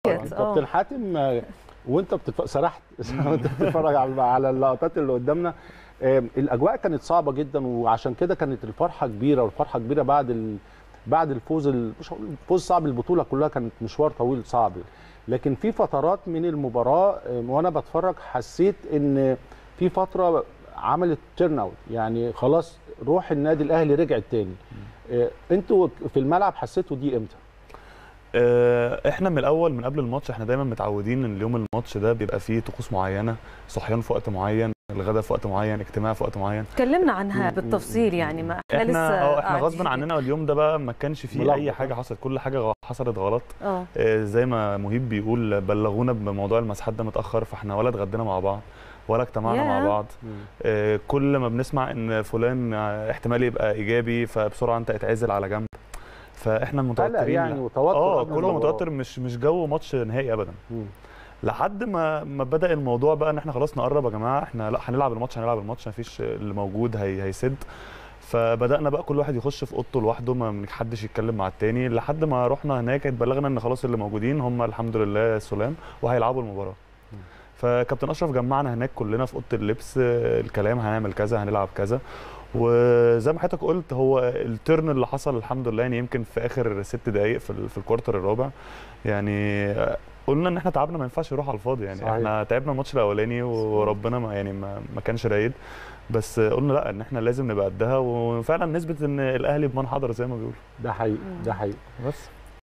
طبعاً. آه. كابتن حاتم آه، وانت بتتف... سرحت وانت بتتفرج على على اللقطات اللي قدامنا آه، الاجواء كانت صعبه جدا وعشان كده كانت الفرحه كبيره والفرحه كبيره بعد ال... بعد الفوز ال... مش هقول الفوز صعب البطوله كلها كانت مشوار طويل صعب لكن في فترات من المباراه آه، وانا بتفرج حسيت ان في فتره عملت تيرن اوت يعني خلاص روح النادي الاهلي رجعت تاني آه، انتوا في الملعب حسيتوا دي امتى؟ آه، احنا من الاول من قبل الماتش احنا دايما متعودين ان اليوم الماتش ده بيبقى فيه طقوس معينه صحيان في وقت معين الغداء في وقت معين اجتماع في وقت معين اتكلمنا عنها م- بالتفصيل يعني ما احنا, لسه احنا اه احنا قاعدين. غصب عننا اليوم ده بقى ما كانش فيه ملخبط. اي حاجه حصلت كل حاجه غ- حصلت غلط اه آه، زي ما مهيب بيقول بلغونا بموضوع المسحات ده متاخر فاحنا ولا اتغدينا مع بعض ولا اجتمعنا ياه. مع بعض آه، كل ما بنسمع ان فلان آه، احتمال يبقى ايجابي فبسرعه انت اتعزل على جنب فاحنا قلق متوترين يعني وتوتر اه قبل كله المباراة. متوتر مش مش جو ماتش نهائي ابدا مم. لحد ما ما بدا الموضوع بقى ان احنا خلاص نقرب يا جماعه احنا لا هنلعب الماتش هنلعب الماتش مفيش اللي موجود هي هيسد فبدانا بقى كل واحد يخش في اوضته لوحده ما حدش يتكلم مع التاني لحد ما رحنا هناك اتبلغنا ان خلاص اللي موجودين هم الحمد لله سلام وهيلعبوا المباراه فكابتن اشرف جمعنا هناك كلنا في اوضه اللبس آه، الكلام هنعمل كذا هنلعب كذا وزي ما حضرتك قلت هو الترن اللي حصل الحمد لله يعني يمكن في اخر ست دقائق في, ال- في الكوارتر الرابع يعني آه، قلنا ان احنا تعبنا ما ينفعش يروح على الفاضي يعني صحيح. احنا تعبنا الماتش الاولاني وربنا ما يعني ما, ما كانش رايد بس قلنا لا ان احنا لازم نبقى قدها وفعلا نثبت ان الاهلي بمن حضر زي ما بيقولوا ده حقيقي ده حقيقي بس